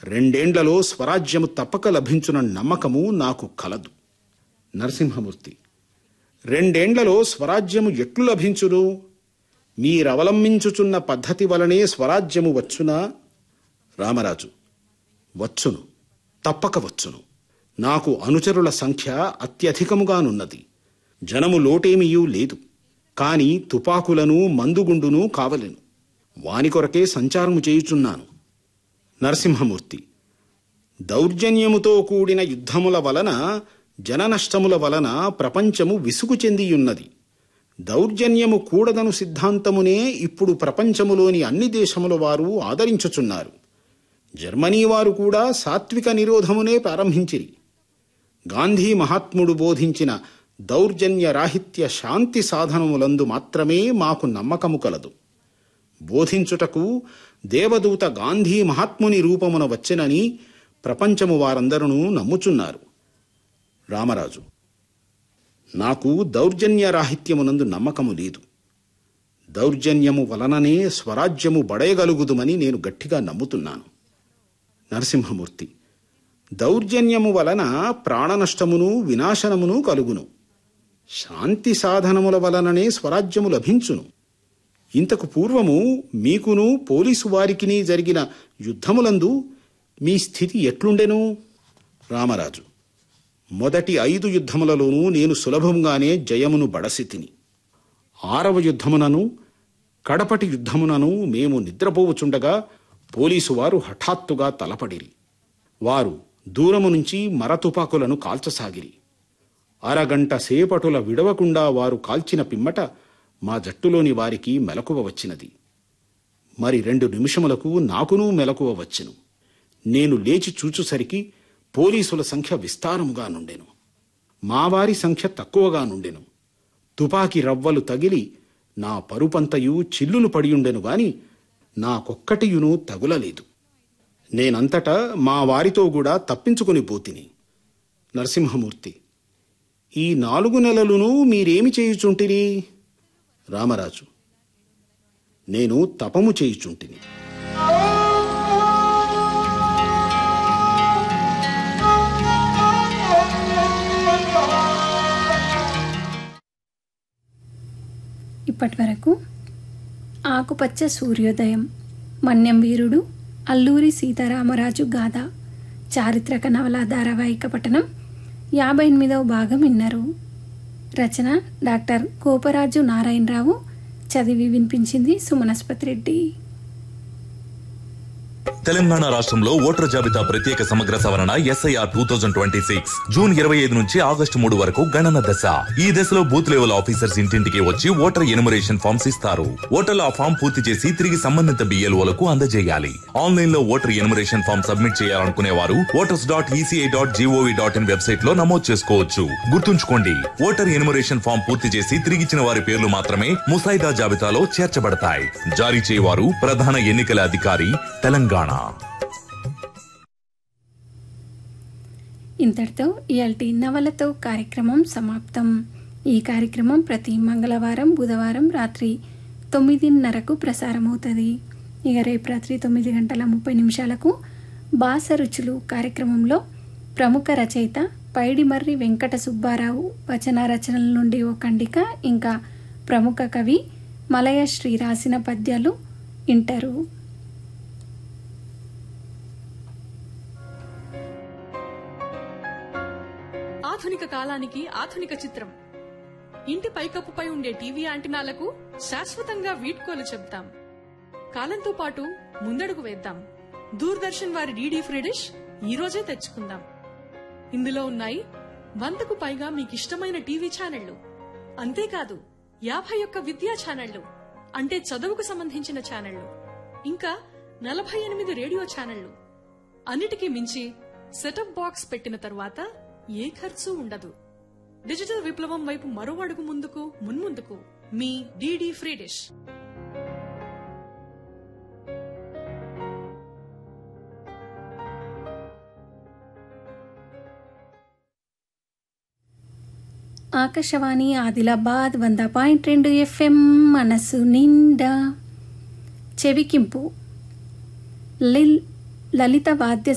రెండేండ్లలో స్వరాజ్యము తప్పక లభించున నమ్మకము నాకు కలదు నరసింహమూర్తి రెండేండ్లలో స్వరాజ్యము ఎట్లు లభించును మీరవలంబించుచున్న పద్ధతి వలనే స్వరాజ్యము వచ్చునా రామరాజు వచ్చును తప్పక వచ్చును నాకు అనుచరుల సంఖ్య అత్యధికముగానున్నది జనము లోటేమియూ లేదు కాని తుపాకులను మందుగుండును కావలెను వాని కొరకే సంచారము చేయుచున్నాను నరసింహమూర్తి దౌర్జన్యముతో కూడిన యుద్ధముల వలన జననష్టముల వలన ప్రపంచము విసుగు చెందియున్నది దౌర్జన్యము కూడదను సిద్ధాంతమునే ఇప్పుడు ప్రపంచములోని అన్ని దేశముల వారు ఆదరించుచున్నారు జర్మనీ వారు కూడా సాత్విక నిరోధమునే ప్రారంభించిరి గాంధీ మహాత్ముడు బోధించిన దౌర్జన్య రాహిత్య శాంతి సాధనములందు మాత్రమే మాకు నమ్మకము కలదు బోధించుటకు దేవదూత గాంధీ మహాత్ముని రూపమున వచ్చెనని ప్రపంచము వారందరూ నమ్ముచున్నారు రామరాజు నాకు దౌర్జన్య రాహిత్యమునందు నమ్మకము లేదు దౌర్జన్యము వలననే స్వరాజ్యము బడయగలుగుదుమని నేను గట్టిగా నమ్ముతున్నాను నరసింహమూర్తి దౌర్జన్యము వలన ప్రాణనష్టమును వినాశనమును కలుగును శాంతి సాధనముల వలననే స్వరాజ్యము లభించును ఇంతకు పూర్వము మీకును పోలీసు వారికిని జరిగిన యుద్ధములందు మీ స్థితి ఎట్లుండెను రామరాజు మొదటి ఐదు యుద్ధములలోనూ నేను సులభంగానే జయమును బడసితిని ఆరవ యుద్ధమునను కడపటి యుద్ధమునను మేము నిద్రపోవుచుండగా పోలీసు వారు హఠాత్తుగా తలపడిరి వారు దూరము నుంచి మరతుపాకులను కాల్చసాగిరి అరగంట సేపటుల విడవకుండా వారు కాల్చిన పిమ్మట మా జట్టులోని వారికి మెలకువ వచ్చినది మరి రెండు నిమిషములకు నాకునూ మెలకువ వచ్చెను నేను లేచి చూచుసరికి పోలీసుల సంఖ్య విస్తారముగా నుండెను మావారి సంఖ్య తక్కువగా నుండెను తుపాకీ రవ్వలు తగిలి నా పరుపంతయు చిల్లులు పడియుండెను గాని నాకొక్కటియును తగులలేదు నేనంతటా మా వారితో కూడా తప్పించుకుని పోతిని నరసింహమూర్తి ఈ నాలుగు నెలలును మీరేమి చేయుచుంటిరి రామరాజు నేను తపము చేయుచుంటిని ఇప్పటి వరకు ఆకుపచ్చ సూర్యోదయం మన్యం వీరుడు అల్లూరి సీతారామరాజు గాథ చారిత్రక నవల ధారావాహిక పఠనం యాభై ఎనిమిదవ భాగం విన్నారు రచన డాక్టర్ కోపరాజు నారాయణరావు చదివి వినిపించింది సుమనస్పతి రెడ్డి తెలంగాణ రాష్ట్రంలో ఓటర్ జాబితా ప్రత్యేక సమగ్ర సవరణ SIR two thousand twenty six June ఇరవై ఐదు నుంచి ఆగస్టు మూడు వరకు గణన దశ ఈ దశలో బూత్ లెవెల్ ఆఫీసర్స్ ఇంటింటికి వచ్చి ఓటర్ ఎనుమరేషన్ ఫామ్స్ ఇస్తారు ఓటర్లు ఆ ఫామ్ పూర్తి చేసి తిరిగి సంబంధిత బిఎల్ఓలకు అందజేయాలి ఆన్లైన్ లో ఓటర్ ఎనుమరేషన్ ఫామ్ సబ్మిట్ చేయాలనుకునే వారు voters dot ECI dot gov dot in website లో నమోదు చేసుకోవచ్చు గుర్తుంచుకోండి ఓటర్ ఎనుమరేషన్ ఫామ్ పూర్తి చేసి తిరిగిచ్చిన వారి పేర్లు మాత్రమే ముసాయిదా జాబితాలో చేర్చబడతాయి జారీ చేయవారు ప్రధాన ఎన్నికల అధికారి తెలంగాణ ఇంతటితో ఇయాల్టి నవలతో కార్యక్రమం సమాప్తం ఈ కార్యక్రమం ప్రతి మంగళవారం బుధవారం రాత్రి తొమ్మిదిన్నరకు ప్రసారమవుతుంది ఇక రేపు రాత్రి తొమ్మిది గంటల ముప్పై నిమిషాలకు బాస రుచులు కార్యక్రమంలో ప్రముఖ రచయిత పైడిమర్రి వెంకట సుబ్బారావు వచన రచనల నుండి ఓ ఖండిక ఇంకా ప్రముఖ కవి మలయ శ్రీ రాసిన పద్యాలు ఇంటారు ఆధునిక కాలానికి ఆధునిక చిత్రం ఇంటి పైకప్పుపై ఉండే టీవీ యాంటినాలకు శాశ్వతంగా వీడ్కోలు చెప్తాం కాలంతో పాటు ముందడుగు వేద్దాం దూరదర్శన్ వారి డీడీ ఫ్రీ డిష్ ఈ రోజే తెచ్చుకుందాం ఇందులో ఉన్నాయి వందకు పైగా మీకిష్టమైన టీవీ ఛానళ్లు అంతేకాదు యాభై ఒక్క విద్యా ఛానళ్లు అంటే చదువుకు సంబంధించిన ఛానళ్లు ఇంకా నలభై ఎనిమిది రేడియో ఛానళ్లు అన్నిటికీ మించి సెటప్ బాక్స్ పెట్టిన తర్వాత ఏ ఖర్చు ఉండదు డిజిటల్ విప్లవం వైపు మరో అడుగు ముందుకు మున్ముందుకు మీ DD free dish Akashvani Adilabad వంద పాయింట్ రెండు ఎఫ్ఎం మనసు నిండా చెవికింపు లిల్ లలిత వాద్య